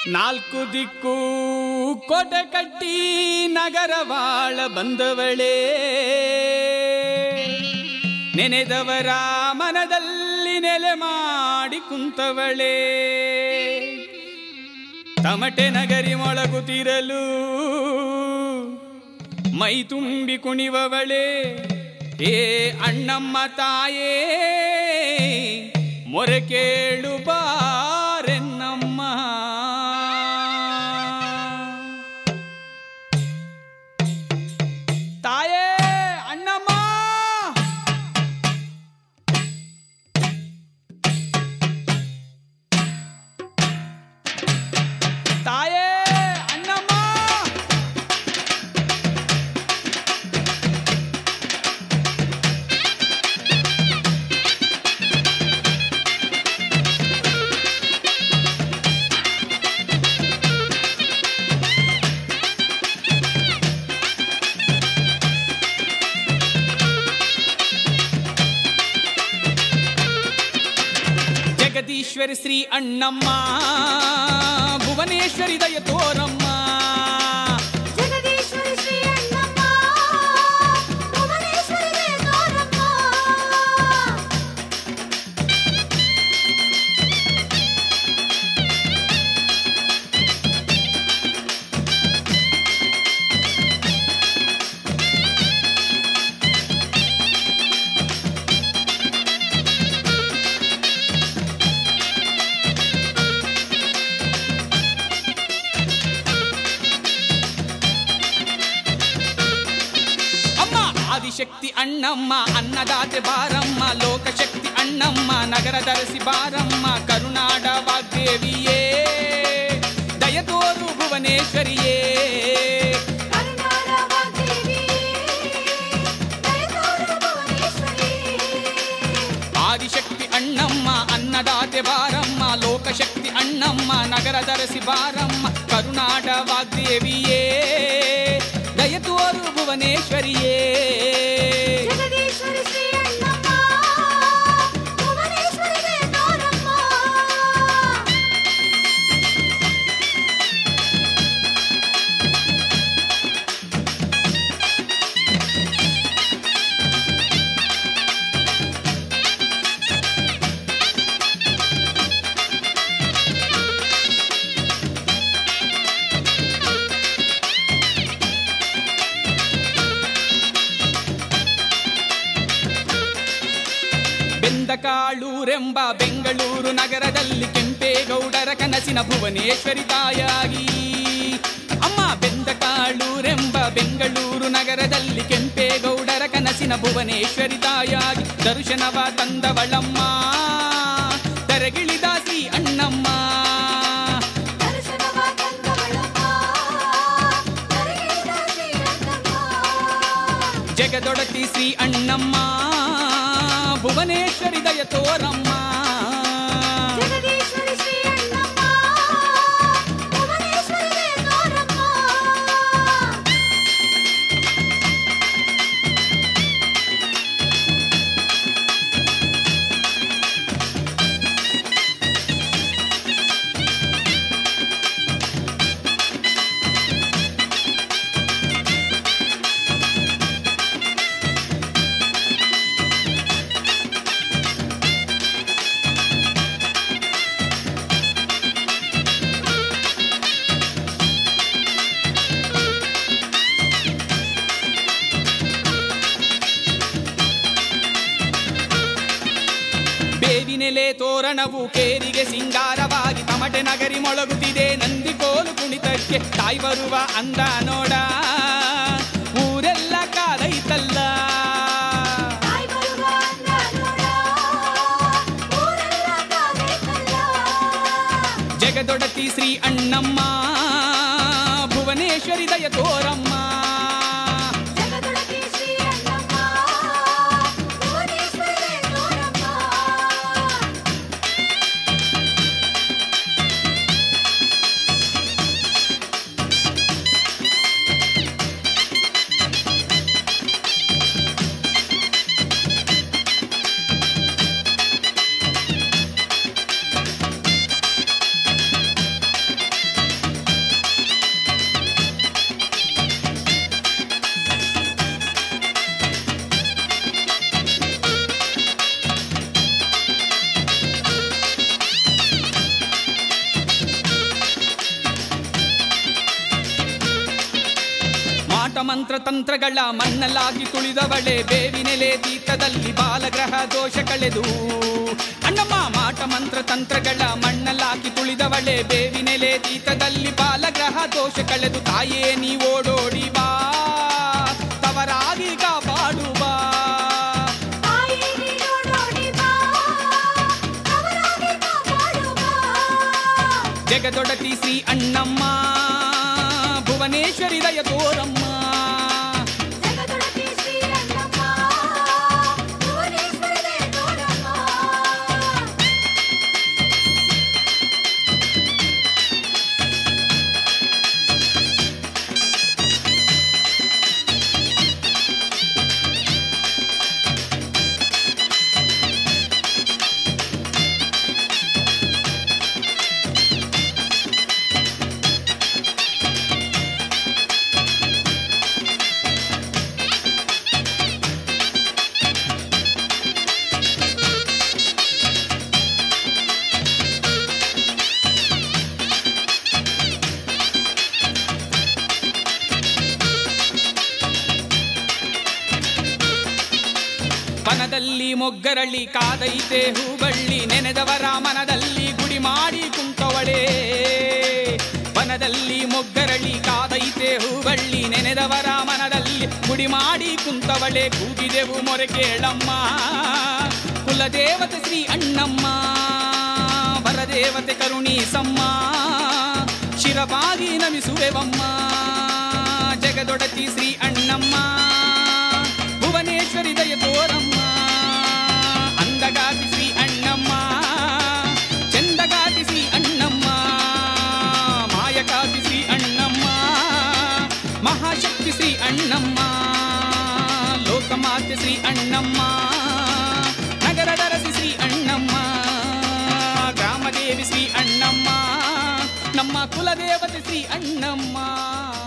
ನಾಲ್ಕು ದಿಕ್ಕು ಕೋಟೆ ಕಟ್ಟಿ ನಗರವಾಳ ಬಂದವಳೇ ನೆನೆದವರ ಮನದಲ್ಲಿ ನೆಲೆ ಮಾಡಿ ಕುಂತವಳೇ ತಮಟೆ ನಗರಿ ಮೊಳಗುತ್ತಿರಲು ಮೈ ತುಂಬಿ ಕುಣಿವವಳೇ ಏ ಅಣ್ಣಮ್ಮ ತಾಯೇ ಮೊರೆ ಕೇಳು ಬಾರೆನ್ನಮ್ಮ ತಾಯೇ ಅಣ್ಣಮ್ಮ ತಾಯೇ ಅಣ್ಣಮ್ಮ ಜಗದೀಶ್ವರಿ ಶ್ರೀ ಅಣ್ಣಮ್ಮ ಭುವನೇಶ್ವರಿ ದಯ ತೋರಮ್ಮ ಜಗದೀಶ್ವರಿ ಶ್ರೀ ಅಣ್ಣಮ್ಮ ಭುವನೇಶ್ವರಿ ದೇವರಮ್ಮ ಅಮ್ಮ ಆದಿಶಕ್ತಿ ಅಣ್ಣಮ್ಮ ಅನ್ನದಾತೆ ಬಾರಮ್ಮ ಲೋಕಶಕ್ತಿ ಅಣ್ಣಮ್ಮ ನಗರ ಧರಿಸಿ ಬಾರಮ್ಮ ಕರುನಾಡ ವಾಗ್ದೇವಿಯೇ ದಯ ತೋರು ಭುವನೇಶ್ವರಿಯೇ ಕರುನಾಡ ವಾಗ್ದೇವಿ ದಯತೋರು ಭುವನೇಶ್ವರಿ ಆದಿಶಕ್ತಿ ಅಣ್ಣಮ್ಮ ಅನ್ನದಾತೆ ಬಾರಮ್ಮ ಲೋಕಶಕ್ತಿ ಅಣ್ಣಮ್ಮ ನಗರ ಧರಿಸಿ ಬಾರಮ್ಮ ಕರುನಾಡ ವಾಗ್ದೇವಿಯೇ ದಯ ತೋರು ಭುವನೇಶ್ವರಿಯೇ ಜಗದೀಶ್ವರಿ ಶ್ರೀ ಅಣ್ಣಮ್ಮ ಭುವನೇಶ್ವರಿ ದೇವರಮ್ಮ ಬೆಂದಕಾಳೂರೆಂಬ ಬೆಂಗಳೂರು ನಗರದಲ್ಲಿ ಕೆಂಪೇಗೌಡರ ಕನಸಿನ ಭುವನೇಶ್ವರಿ ತಾಯಾಗಿ ಅಮ್ಮ ಬೆಂದಕಾಳೂರೆಂಬ ಬೆಂಗಳೂರು ನಗರದಲ್ಲಿ ಕೆಂಪೇಗೌಡರ ಕನಸಿನ ಭುವನೇಶ್ವರಿ ತಾಯಾಗಿ ದರ್ಶನವ ತಂದವಳಮ್ಮ ತೆರೆಗಿಳಿದ ಶ್ರೀ ಅಣ್ಣಮ್ಮ ದರ್ಶನವ ತಂದವಳಮ್ಮ ಕರೆಯಿದ ಶ್ರೀ ಅಣ್ಣಮ್ಮ ಜಗದೊಡತಿ ಶ್ರೀ ಅಣ್ಣಮ್ಮ ಭುವನೇಶ್ವರಿ ದಯ ತೋರಮ್ಮ ಜಗದೀಶ್ವರಿ ಶ್ರೀ ಅಣ್ಣಮ್ಮ ಭುವನೇಶ್ವರಿ ದೇವರಮ್ಮ ಬೇವಿನೆಲೆ ತೋರಣವು ಕೇರಿಗೆ ಸಿಂಗಾರವಾಗಿ ತಮಟೆ ನಗರಿ ಮೊಳಗುತ್ತಿದೆ ನಂದಿ ಕೋಲು ಕುಣಿತಕ್ಕೆ ತಾಯಿ ಬರುವ ಅಂದ ನೋಡ ಊರೆಲ್ಲ ಕಾದೈತಲ್ಲ ತಾಯಿ ಬರುವ ಅಂದ ನೋಡ ಊರೆಲ್ಲ ಕಾದೈತಲ್ಲ ಜಗದೊಡತಿ ಶ್ರೀ ಅಣ್ಣಮ್ಮ ಭುವನೇಶ್ವರಿ ದಯ ತೋರಮ್ಮ ಜಗದೊಳಗೆ ಶ್ರೀ ಅಣ್ಣಮ್ಮ ಭುವನೇಶ್ವರಿ ದೇವರಮ್ಮ ಿ ಮಂತ್ರ ತಂತ್ರಗಳ ಮಣ್ಣಲಾಗಿ ತುಳಿದವಳೆ ಬೇವಿನೆಲೆ ತೀರ್ಥದಲ್ಲಿ ಬಾಲಗ್ರಹ ದೋಷ ಕಳೆದು ಅಣ್ಣಮ್ಮ ಮಾಟ ಮಂತ್ರ ತಂತ್ರಗಳ ಮಣ್ಣಲಾಗಿ ತುಳಿದವಳೆ ಬೇವಿನೆಲೆ ತೀರ್ಥದಲ್ಲಿ ಬಾಲಗ್ರಹ ದೋಷ ಕಳೆದು ತಾಯೇ ನೀ ಓಡೋಡಿ ಬಾ ತವರಾಗಿ ಕಾಪಾಡು ಬಾ ತಾಯಿ ನೀನೋಡೋಡಿ ಬಾ ಅವರಾಗಿ ಕಾಪಾಡು ಬಾ ಜಗದೊಡತಿ ಶ್ರೀ ಅಣ್ಣಮ್ಮ ಭುವನೇಶ್ವರಿ ದಯ ತೋರಮ್ಮ ಜಗದೊಡತಿ ಶ್ರೀ ಅಣ್ಣಮ್ಮ ಭುವನೇಶ್ವರನೇ ತೋರಮ್ಮ ವನದಲ್ಲಿ ಮೊಗ್ಗರಳಿ ಕಾದೈತೆ ಹೂಬಳ್ಳಿ ನೆನೆದವರ ಮನದಲ್ಲಿ ಗುಡಿ ಮಾಡಿ ಕುಂತವಳೆ ವನದಲ್ಲಿ ಮೊಗ್ಗರಳಿ ಕಾದೈತೆ ಹೂಬಳ್ಳಿ ನೆನೆದವರ ಮನದಲ್ಲಿ ಗುಡಿ ಮಾಡಿ ಕುಂತವಳೆ ಕೂಗಿದೆವು ಮೊರೆ ಕೇಳಮ್ಮ ಕುಲದೇವತೆ ಶ್ರೀ ಅಣ್ಣಮ್ಮ ವರದೇವತೆ ಕರುಣೀಸಮ್ಮ ಶಿರವಾಗಿ ನಮಿಸುವೆವಮ್ಮ ಜಗದೊಡತಿ ಶ್ರೀ ಅಣ್ಣಮ್ಮ ಭುವನೇಶ್ವರಿ ದಯ ತೋರಮ್ಮ ಅಂದಗಾತಿ ಶ್ರೀ ಅಣ್ಣಮ್ಮ ಚಂದಗಾತಿ ಶ್ರೀ ಅಣ್ಣಮ್ಮ ಮಾಯಕಾತಿ ಶ್ರೀ ಅಣ್ಣಮ್ಮ ಮಹಾಶಕ್ತಿ ಶ್ರೀ ಅಣ್ಣಮ್ಮ ಲೋಕಮಾತೆ ಶ್ರೀ ಅಣ್ಣಮ್ಮ ನಗರದರಸಿ ಶ್ರೀ ಅಣ್ಣಮ್ಮ ಗ್ರಾಮದೇವಿ ಶ್ರೀ ಅಣ್ಣಮ್ಮ ನಮ್ಮ ಕುಲದೇವತೆ ಶ್ರೀ ಅಣ್ಣಮ್ಮ